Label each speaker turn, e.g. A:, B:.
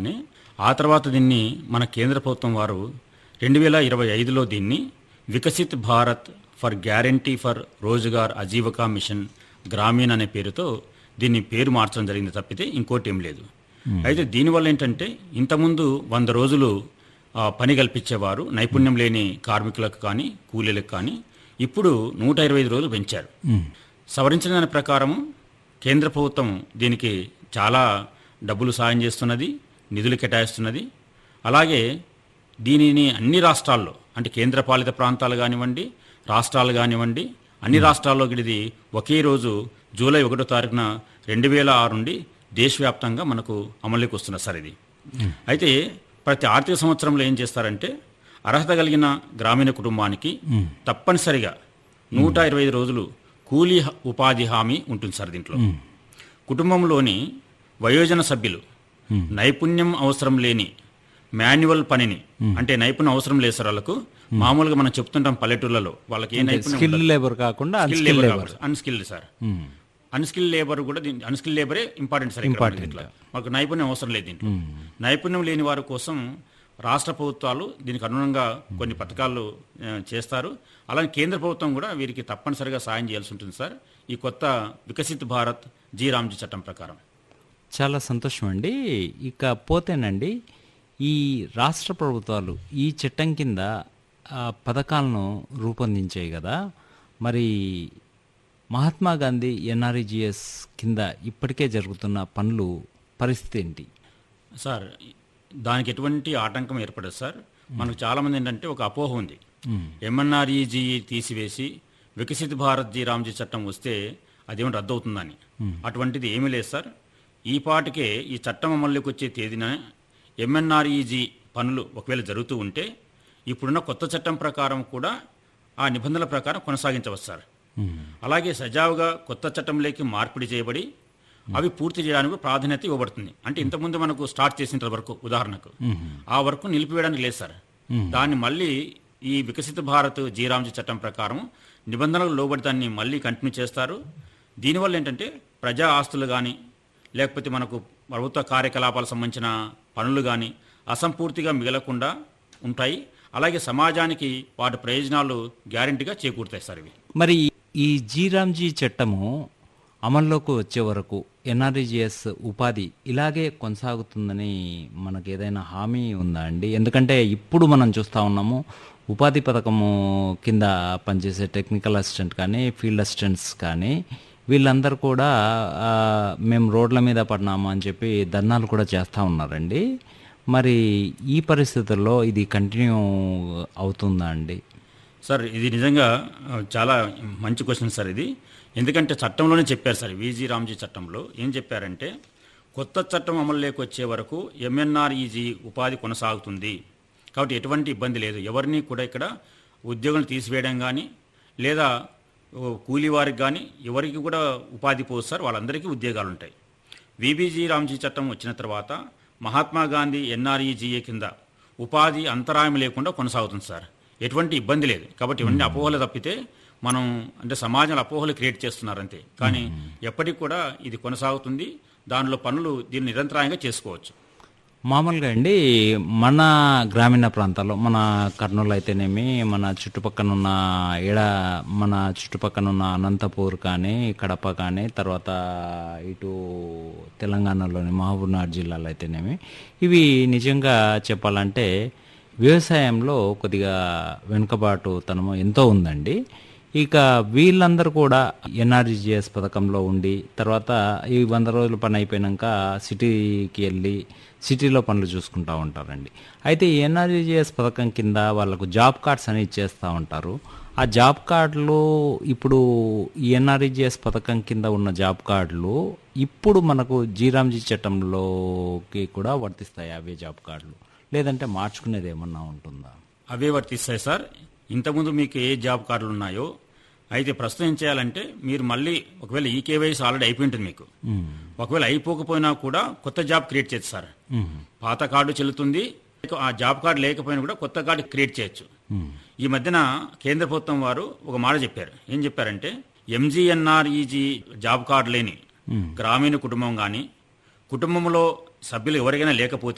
A: కానీ ఆ తర్వాత దీన్ని మన కేంద్ర ప్రభుత్వం వారు రెండు వేల ఇరవై ఐదులో దీన్ని Viksit Bharat for guarantee for Rozgar Ajeevika mission Gramin అనే పేరుతో దీన్ని పేరు మార్చడం జరిగింది తప్పితే ఇంకోటి ఏం లేదు అయితే దీనివల్ల ఏంటంటే ఇంతకుముందు వంద రోజులు ఆ, పని కల్పించేవారు నైపుణ్యం లేని కార్మికులకు కానీ కూలీలకు కానీ ఇప్పుడు నూట ఇరవై ఐదు రోజులు పెంచారు సవరించిన దాని ప్రకారం కేంద్ర ప్రభుత్వం దీనికి చాలా డబ్బులు సాయం చేస్తున్నది నిధులు కేటాయిస్తున్నది అలాగే దీనిని అన్ని రాష్ట్రాల్లో అంటే కేంద్రపాలిత ప్రాంతాలు కానివ్వండి రాష్ట్రాలు కానివ్వండి అన్ని రాష్ట్రాల్లో ఇది ఒకే రోజు జూలై ఒకటో తారీఖున రెండు వేల ఆరు నుండి దేశవ్యాప్తంగా మనకు అమలులోకి వస్తున్నది సార్ ఇది అయితే ప్రతి ఆర్థిక సంవత్సరంలో ఏం చేస్తారంటే అర్హత కలిగిన గ్రామీణ కుటుంబానికి తప్పనిసరిగా నూట ఇరవై ఐదు రోజులు కూలీ హ- ఉపాధి హామీ ఉంటుంది సార్ దీంట్లో కుటుంబంలోని వయోజన సభ్యులు నైపుణ్యం అవసరం లేని మాన్యువల్ పనిని అంటే నైపుణ్యం అవసరం లేదు సార్ వాళ్ళకు మామూలుగా మనం చెప్తుంటాం పల్లెటూర్లలో వాళ్ళకి ఏ నైపుణ్యం
B: స్కిల్ లేబర్ కాకుండా
A: skill
B: unskill
A: labour
B: labour
A: unskilled sir unskill labour కూడా దీని అన్స్కిల్ లేబరే ఇంపార్టెంట్ సార్ ఇక్కడ మనకి దీంట్లో మాకు నైపుణ్యం అవసరం లేదు దీంట్లో నైపుణ్యం లేని వారి కోసం రాష్ట్ర ప్రభుత్వాలు దీనికి అనుగుణంగా కొన్ని పథకాలు ఆ, చేస్తారు అలాగే కేంద్ర ప్రభుత్వం కూడా వీరికి తప్పనిసరిగా సాయం చేయాల్సి ఉంటుంది సార్ ఈ కొత్త వికసిత్ భారత్ జీ రామ్జీ చట్టం ప్రకారం
B: చాలా సంతోషం అండి ఇక పోతేనండి ఈ రాష్ట్ర ప్రభుత్వాలు ఈ చట్టం కింద ఆ, పథకాలను రూపొందించాయి కదా మరి మహాత్మా గాంధీ ఎన్ఆర్ఈజిఎస్ కింద ఇప్పటికే జరుగుతున్న పనులు పరిస్థితి ఏంటి
A: సార్ దానికి ఎటువంటి ఆటంకం ఏర్పడదు సార్ మనకు చాలామంది ఏంటంటే ఒక అపోహ ఉంది ఎంఎన్ఆర్ఈజీ తీసివేసి వికసిత్ భారత్ జీ రామ్జీ చట్టం వస్తే అదేమో రద్దు అవుతుందని అటువంటిది ఏమీ లేదు సార్ ఈ పాటికే ఈ చట్టం అమల్లోకి వచ్చే తేదీన ఎంఎన్ఆర్ఈజీ పనులు ఒకవేళ జరుగుతూ ఉంటే ఇప్పుడున్న కొత్త చట్టం ప్రకారం కూడా ఆ నిబంధనల ప్రకారం కొనసాగించవచ్చు సార్ అలాగే సజావుగా కొత్త చట్టంలోకి మార్పిడి చేయబడి అవి పూర్తి చేయడానికి ప్రాధాన్యత ఇవ్వబడుతుంది అంటే ఇంతకుముందు మనకు స్టార్ట్ చేసిన వరకు ఉదాహరణకు ఆ వరకు నిలిపివేయడానికి లేదు సార్ దాన్ని మళ్ళీ ఈ వికసిత భారత్ జీరాంజీ చట్టం ప్రకారం నిబంధనలకు లోబడి దాన్ని మళ్ళీ కంటిన్యూ చేస్తారు దీనివల్ల ఏంటంటే ప్రజా ఆస్తులు కానీ లేకపోతే మనకు ప్రభుత్వ కార్యకలాపాలకు సంబంధించిన పనులు కానీ అసంపూర్తిగా మిగలకుండా ఉంటాయి అలాగే సమాజానికి వాటి ప్రయోజనాలు గ్యారంటీగా చేకూరుతాయి సార్ ఇవి
B: మరి ఈ జీరామ్జీ చట్టము అమల్లోకి వచ్చే వరకు ఎన్ఆర్ఈజిఎస్ ఉపాధి ఇలాగే కొనసాగుతుందని మనకు ఏదైనా హామీ ఉందా అండి ఎందుకంటే ఇప్పుడు మనం చూస్తూ ఉన్నాము ఉపాధి పథకము కింద పనిచేసే టెక్నికల్ అసిస్టెంట్ కానీ ఫీల్డ్ అసిస్టెంట్స్ కానీ వీళ్ళందరూ కూడా ఆ, మేము రోడ్ల మీద పడినాము అని చెప్పి ధర్నాలు కూడా చేస్తూ ఉన్నారండి మరి ఈ పరిస్థితుల్లో ఇది కంటిన్యూ అవుతుందా అండి
A: సార్ ఇది నిజంగా ఆ, చాలా మంచి క్వశ్చన్ సార్ ఇది ఎందుకంటే చట్టంలోనే చెప్పారు సార్ విజీ రామ్జీ చట్టంలో ఏం చెప్పారంటే కొత్త చట్టం అమలులోకి వచ్చే వరకు ఎంఎన్ఆర్ఈజీ ఉపాధి కొనసాగుతుంది కాబట్టి ఎటువంటి ఇబ్బంది లేదు ఎవరిని కూడా ఇక్కడ ఉద్యోగులు తీసివేయడం కానీ లేదా ఓ, కూలీ వారికి కానీ ఎవరికి కూడా ఉపాధి పోదు సార్ వాళ్ళందరికీ ఉద్యోగాలు ఉంటాయి విబీజీ రామ్జీ చట్టం వచ్చిన తర్వాత మహాత్మా గాంధీ ఎన్ఆర్ఈజీఏ కింద ఉపాధి అంతరాయం లేకుండా కొనసాగుతుంది సార్ ఎటువంటి ఇబ్బంది లేదు కాబట్టి ఇవన్నీ అపోహలు తప్పితే మనం అంటే సమాజంలో అపోహలు క్రియేట్ చేస్తున్నారు అంతే కానీ ఎప్పటికి కూడా ఇది కొనసాగుతుంది దానిలో పనులు దీన్ని నిరంతరాయంగా చేసుకోవచ్చు
B: మామూలుగా అండి మన గ్రామీణ ప్రాంతాల్లో మన కర్నూలు అయితేనేమి మన చుట్టుపక్కన ఉన్న ఏడ మన చుట్టుపక్కన ఉన్న అనంతపూర్ కానీ కడప కానీ తర్వాత ఇటు తెలంగాణలోని మహబూబ్నగర్ జిల్లాలో అయితేనేమి ఇవి నిజంగా చెప్పాలంటే వ్యవసాయంలో కొద్దిగా వెనుకబాటుతనము ఎంతో ఉందండి ఇక వీళ్ళందరూ కూడా ఎన్ఆర్జిఎస్ పథకంలో ఉండి తర్వాత ఈ వంద రోజుల పని అయిపోయినాక సిటీకి వెళ్ళి సిటీలో పనులు చూసుకుంటూ ఉంటారండి అయితే ఈ ఎన్ఆర్జిఎస్ పథకం కింద వాళ్ళకు జాబ్ కార్డ్స్ అని ఇచ్చేస్తూ ఉంటారు ఆ జాబ్ కార్డులు ఇప్పుడు ఈ ఎన్ఆర్జిఎస్ పథకం కింద ఉన్న జాబ్ కార్డులు ఇప్పుడు మనకు జీరాంజీ చట్టంలోకి కూడా వర్తిస్తాయి అవే జాబ్ కార్డులు లేదంటే మార్చుకునేది ఏమన్నా ఉంటుందా
A: అవే వర్తిస్తాయి సార్ ఇంతకుముందు మీకు ఏ జాబ్ కార్డులు ఉన్నాయో అయితే ప్రస్తుతం ఏం చేయాలంటే మీరు మళ్ళీ ఒకవేళ ఈ కేవైసీ ఆల్రెడీ అయిపోయి ఉంటుంది మీకు ఒకవేళ అయిపోకపోయినా కూడా కొత్త జాబ్ క్రియేట్ చేయొచ్చు సార్ పాత కార్డు చెల్లుతుంది ఆ జాబ్ కార్డు లేకపోయినా కూడా కొత్త కార్డు క్రియేట్ చేయొచ్చు ఈ మధ్యన కేంద్ర ప్రభుత్వం వారు ఒక మాట చెప్పారు ఏం చెప్పారంటే ఎంజీఎన్ఆర్ఈజీ జాబ్ కార్డు లేని గ్రామీణ కుటుంబం కానీ కుటుంబంలో సభ్యులు ఎవరికైనా లేకపోతే